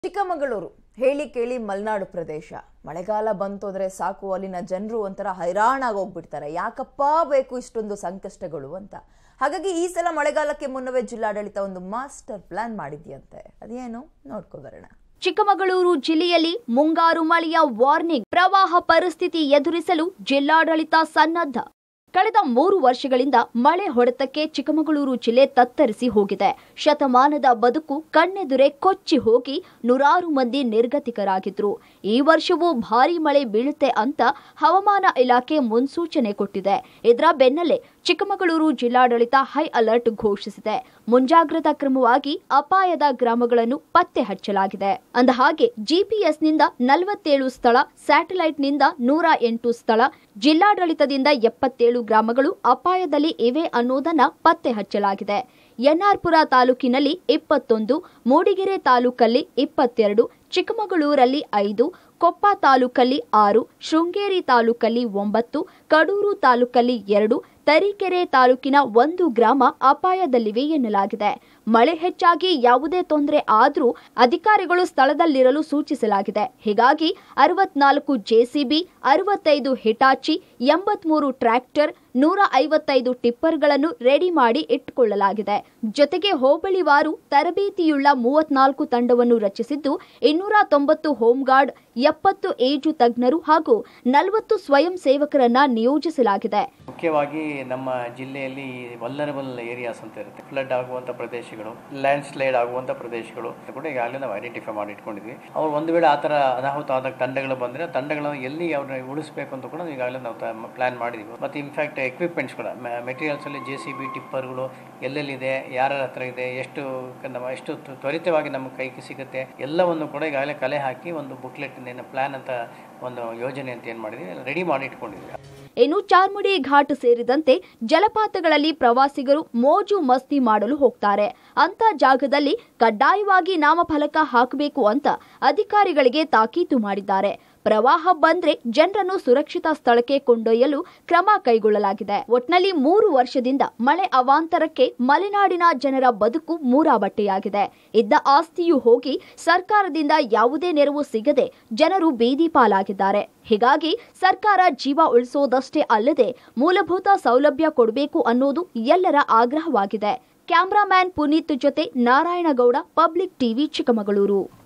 ಚಿಕ್ಕಮಗಳೂರು ಹೇಳಿ ಕೇಳಿ ಮಲೆನಾಡು ಪ್ರದೇಶ ಮಳೆಗಾಲ ಬಂತು ಅಂದ್ರೆ ಸಾಕು ಅಲ್ಲಿನ ಜನರು ಒಂಥರ ಹೈರಾಣಾಗೋಗ್ಬಿಡ್ತಾರೆ ಯಾಕಪ್ಪ ಬೇಕು ಇಷ್ಟೊಂದು ಸಂಕಷ್ಟಗಳು ಅಂತ ಹಾಗಾಗಿ ಈ ಸಲ ಮಳೆಗಾಲಕ್ಕೆ ಮುನ್ನವೇ ಜಿಲ್ಲಾಡಳಿತ ಒಂದು ಮಾಸ್ಟರ್ ಪ್ಲಾನ್ ಮಾಡಿದ್ಯಂತೆ ಅದೇನು ನೋಡ್ಕೊ ಬರೋಣ ಚಿಕ್ಕಮಗಳೂರು ಜಿಲ್ಲೆಯಲ್ಲಿ ಮುಂಗಾರು ಮಳೆಯ ವಾರ್ನಿಂಗ್ ಪ್ರವಾಹ ಪರಿಸ್ಥಿತಿ ಎದುರಿಸಲು ಜಿಲ್ಲಾಡಳಿತ ಸನ್ನದ್ಧ ಕಳೆದ ಮೂರು ವರ್ಷಗಳಿಂದ ಮಳೆ ಹೊಡೆತಕ್ಕೆ ಚಿಕ್ಕಮಗಳೂರು ಜಿಲ್ಲೆ ತತ್ತರಿಸಿ ಹೋಗಿದೆ ಶತಮಾನದ ಬದುಕು ಕಣ್ಣೆದುರೆ ಕೊಚ್ಚಿ ಹೋಗಿ ನೂರಾರು ಮಂದಿ ನಿರ್ಗತಿಕರಾಗಿದ್ರು ಈ ವರ್ಷವೂ ಭಾರೀ ಮಳೆ ಬೀಳುತ್ತೆ ಅಂತ ಹವಾಮಾನ ಇಲಾಖೆ ಮುನ್ಸೂಚನೆ ಕೊಟ್ಟಿದೆ ಇದರ ಬೆನ್ನಲ್ಲೇ ಚಿಕ್ಕಮಗಳೂರು ಜಿಲ್ಲಾಡಳಿತ ಹೈ ಅಲರ್ಟ್ ಘೋಷಿಸಿದೆ ಮುಂಜಾಗ್ರತಾ ಕ್ರಮವಾಗಿ ಅಪಾಯದ ಗ್ರಾಮಗಳನ್ನು ಪತ್ತೆ ಹಚ್ಚಲಾಗಿದೆ ಅಂದಹಾಗೆ ಜಿಪಿಎಸ್ನಿಂದ ನಲವತ್ತೇಳು ಸ್ಥಳ ಸ್ಯಾಟಲೈಟ್ನಿಂದ ನೂರ ಎಂಟು ಸ್ಥಳ ಜಿಲ್ಲಾಡಳಿತದಿಂದ ಎಪ್ಪತ್ತೇಳು ಗ್ರಾಮಗಳು ಅಪಾಯದಲ್ಲಿ ಇವೆ ಅನ್ನೋದನ್ನ ಪತ್ತೆ ಹಚ್ಚಲಾಗಿದೆ ಎನ್ಆರ್ಪುರ ತಾಲೂಕಿನಲ್ಲಿ ಇಪ್ಪತ್ತೊಂದು ಮೂಡಿಗೆರೆ ತಾಲೂಕಲ್ಲಿ ಇಪ್ಪತ್ತೆರಡು ಚಿಕ್ಕಮಗಳೂರಲ್ಲಿ ಐದು ಕೊಪ್ಪ ತಾಲೂಕಲ್ಲಿ ಆರು ಶೃಂಗೇರಿ ತಾಲೂಕಲ್ಲಿ ಒಂಬತ್ತು ಕಡೂರು ತಾಲೂಕಲ್ಲಿ ಎರಡು ತರೀಕೆರೆ ತಾಲೂಕಿನ ಒಂದು ಗ್ರಾಮ ಅಪಾಯದಲ್ಲಿವೆ ಎನ್ನಲಾಗಿದೆ ಮಳೆ ಹೆಚ್ಚಾಗಿ ಯಾವುದೇ ತೊಂದರೆ ಆದರೂ ಅಧಿಕಾರಿಗಳು ಸ್ಥಳದಲ್ಲಿರಲು ಸೂಚಿಸಲಾಗಿದೆ ಹೀಗಾಗಿ ಅರವತ್ನಾಲ್ಕು ಜೆಸಿಬಿ ಅರವತ್ತೈದು ಹಿಟಾಚಿ ಎಂಬತ್ಮೂರು ಟ್ರ್ಯಾಕ್ಟರ್ ನೂರ ಐವತ್ತೈದು ಟಿಪ್ಪರ್ಗಳನ್ನು ರೆಡಿ ಮಾಡಿ ಇಟ್ಟುಕೊಳ್ಳಲಾಗಿದೆ ಜೊತೆಗೆ ಹೋಬಳಿವಾರು ತರಬೇತಿಯುಳ್ಳ ಮೂವತ್ನಾಲ್ಕು ತಂಡವನ್ನು ರಚಿಸಿದ್ದು ಇನ್ನೂರ ತೊಂಬತ್ತು ಹೋಂಗಾರ್ಡ್ ಎಪ್ಪತ್ತು ಏಜು ತಜ್ಞರು ಹಾಗೂ ನಲವತ್ತು ಸ್ವಯಂ ಸೇವಕರನ್ನ ನಿಯೋಜಿಸಲಾಗಿದೆ ಮುಖ್ಯವಾಗಿ ನಮ್ಮ ಜಿಲ್ಲೆಯಲ್ಲಿ ವಲ್ಲರಬಲ್ ಏರಿಯಾಸ್ ಅಂತ ಇರುತ್ತೆ ಫ್ಲಡ್ ಆಗುವಂಥ ಪ್ರದೇಶಗಳು ಲ್ಯಾಂಡ್ ಸ್ಲೈಡ್ ಆಗುವಂಥ ಪ್ರದೇಶಗಳು ಅಂತ ಕೂಡ ಈಗಾಗಲೇ ನಾವು ಐಡೆಂಟಿಫೈ ಮಾಡಿ ಇಟ್ಕೊಂಡಿದ್ವಿ ಅವ್ರು ಒಂದು ವೇಳೆ ಆ ಥರ ಅನಾಹುತ ಆದಾಗ ತಂಡಗಳು ಬಂದರೆ ತಂಡಗಳನ್ನು ಎಲ್ಲಿ ಅವ್ರನ್ನ ಉಳಿಸ್ಬೇಕು ಅಂತ ಕೂಡ ನಾವು ಈಗಾಗಲೇ ನಾವು ಪ್ಲಾನ್ ಮಾಡಿದ್ವಿ ಮತ್ತು ಇನ್ಫ್ಯಾಕ್ಟ್ ಎಕ್ವಿಪ್ಮೆಂಟ್ಸ್ಗಳು ಮೆಟೀರಿಯಲ್ಸಲ್ಲಿ ಜೆ ಸಿ ಬಿ ಟಿಪ್ಪರ್ಗಳು ಎಲ್ಲೆಲ್ಲಿದೆ ಯಾರ ಹತ್ರ ಇದೆ ಎಷ್ಟು ನಮ್ಮ ಎಷ್ಟು ತ್ವ- ತ್ವರಿತವಾಗಿ ನಮ್ಮ ಕೈಗೆ ಸಿಗುತ್ತೆ ಎಲ್ಲವನ್ನು ಕೂಡ ಈಗಾಗಲೇ ಕಲೆ ಹಾಕಿ ಒಂದು ಬುಕ್ಲೆಟ್ ಪ್ಲಾನ್ ಅಂತ ಒಂದು ಯೋಜನೆ ಅಂತ ಏನು ಮಾಡಿದ್ವಿ ರೆಡಿ ಮಾಡಿ ಇಟ್ಕೊಂಡಿದ್ವಿ ಇನ್ನು ಚಾರ್ಮುಡಿ ಘಾಟ್ ಸೇರಿದಂತೆ ಜಲಪಾತಗಳಲ್ಲಿ ಪ್ರವಾಸಿಗರು ಮೋಜು ಮಸ್ತಿ ಮಾಡಲು ಹೋಗ್ತಾರೆ ಅಂತ ಜಾಗದಲ್ಲಿ ಕಡ್ಡಾಯವಾಗಿ ನಾಮಫಲಕ ಹಾಕಬೇಕು ಅಂತ ಅಧಿಕಾರಿಗಳಿಗೆ ತಾಕೀತು ಮಾಡಿದ್ದಾರೆ ಪ್ರವಾಹ ಬಂದ್ರೆ ಜನರನ್ನು ಸುರಕ್ಷಿತ ಸ್ಥಳಕ್ಕೆ ಕೊಂಡೊಯ್ಯಲು ಕ್ರಮ ಕೈಗೊಳ್ಳಲಾಗಿದೆ ಒಟ್ನಲ್ಲಿ ಮೂರು ವರ್ಷದಿಂದ ಮಳೆ ಅವಾಂತರಕ್ಕೆ ಮಲೆನಾಡಿನ ಜನರ ಬದುಕು ಮೂರಾಬಟ್ಟೆಯಾಗಿದೆ ಇದ್ದ ಆಸ್ತಿಯೂ ಹೋಗಿ ಸರ್ಕಾರದಿಂದ ಯಾವುದೇ ನೆರವು ಸಿಗದೆ ಜನರು ಬೀದಿ ಪಾಲಾಗಿದ್ದಾರೆ ಹೀಗಾಗಿ ಸರ್ಕಾರ ಜೀವ ಉಳಿಸೋದಷ್ಟೇ ಅಲ್ಲದೆ ಮೂಲಭೂತ ಸೌಲಭ್ಯ ಕೊಡಬೇಕು ಅನ್ನೋದು ಎಲ್ಲರ ಆಗ್ರಹವಾಗಿದೆ ಕ್ಯಾಮ್ರಾಮ್ಯಾನ್ ಪುನೀತ್ ಜೊತೆ ನಾರಾಯಣಗೌಡ ಪಬ್ಲಿಕ್ ಟಿವಿ ಚಿಕ್ಕಮಗಳೂರು